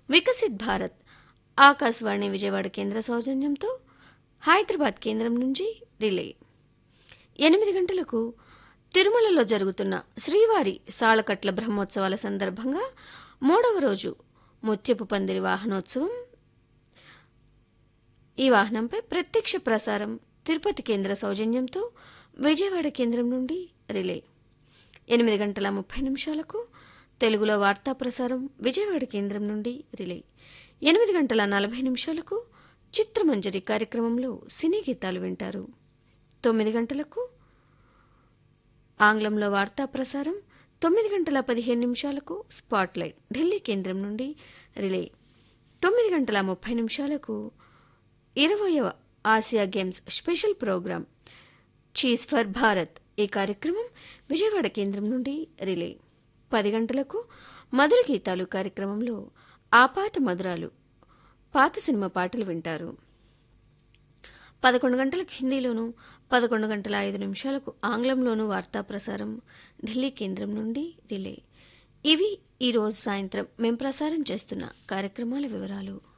వికసిత్ భారత్ ఆకాశవాణి విజయవాడ కేంద్ర సౌజన్యంతో హైదరాబాద్ కేంద్రం నుంచి రిలే ఎనిమిది గంటలకు తిరుమలలో జరుగుతున్న శ్రీవారి సాళకట్ల బ్రహ్మోత్సవాల సందర్భంగా మూడవ రోజు ముత్యపు పందిరి వాహనోత్సవం ఈ వాహనంపై ప్రత్యక్ష ప్రసారం తిరుపతి కేంద్ర సౌజన్యంతో విజయవాడ కేంద్రం నుండి రిలే ఎనిమిది గంటల ముప్పై నిమిషాలకు తెలుగులో వార్తా ప్రసారం విజయవాడ కేంద్రం నుండి రిలే ఎనిమిది గంటల నలభై నిమిషాలకు చిత్రమంజరి కార్యక్రమంలో సినీ గీతాలు వింటారు తొమ్మిది గంటలకు ఆంగ్లంలో వార్తా ప్రసారం తొమ్మిది గంటల పదిహేను నిమిషాలకు స్పాట్లైట్ ఢిల్లీ కేంద్రం నుండి రిలే తొమ్మిది గంటల ముప్పై నిమిషాలకు ఇరవయవ ఆసియా గేమ్స్ స్పెషల్ ప్రోగ్రాం చీజ్ ఫర్ భారత్ ఈ కార్యక్రమం విజయవాడ కేంద్రం నుండి రిలే పది గంటలకు మధుర గీతాలు కార్యక్రమంలో ఆపాత మధురాలు పాత సినిమా పాటలు వింటారు పదకొండు గంటలకు హిందీలోను పదకొండు గంటల ఐదు నిమిషాలకు ఆంగ్లంలోనూ వార్తా ప్రసారం ఢిల్లీ కేంద్రం నుండి రిలే ఇవి ఈరోజు సాయంత్రం మేం ప్రసారం చేస్తున్న కార్యక్రమాల వివరాలు